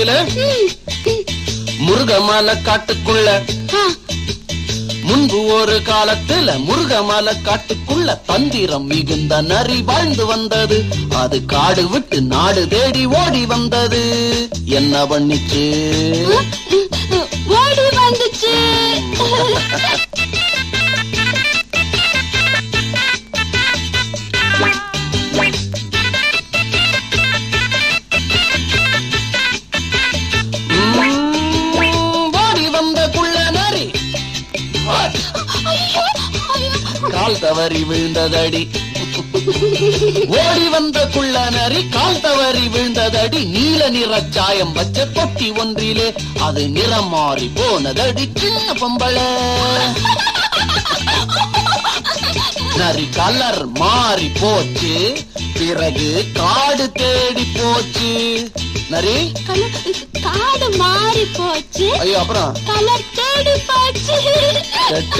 தெரியல முருகமலை காட்டுக்குள்ள ஆ, முன்பு ஒரு காலத்துல முருகமலை காட்டுக்குள்ள தந்திரம் மிகுந்த நரி வாழ்ந்து வந்தது அது காடு விட்டு நாடு தேடி ஓடி வந்தது என்ன பண்ணிச்சு ஓடி வந்துச்சு உம், ஓடி வந்த குள்ள நரி கால் தவறி விழுந்ததடி ஓடி வந்த குள்ள நரி கால் தவறி விழுந்ததடி நீல நிற சாயம் வச்ச தொட்டி ஒன்றிலே அது நிறம் மாறி போனதடி சின்ன பொம்பளை நரி கலர் மாறி போச்சு பிறகு காடு தேடி போச்சு நரி கலர் காடு மாறி போச்சு ஐயோ அப்புறம் கலர் தேடி போச்சு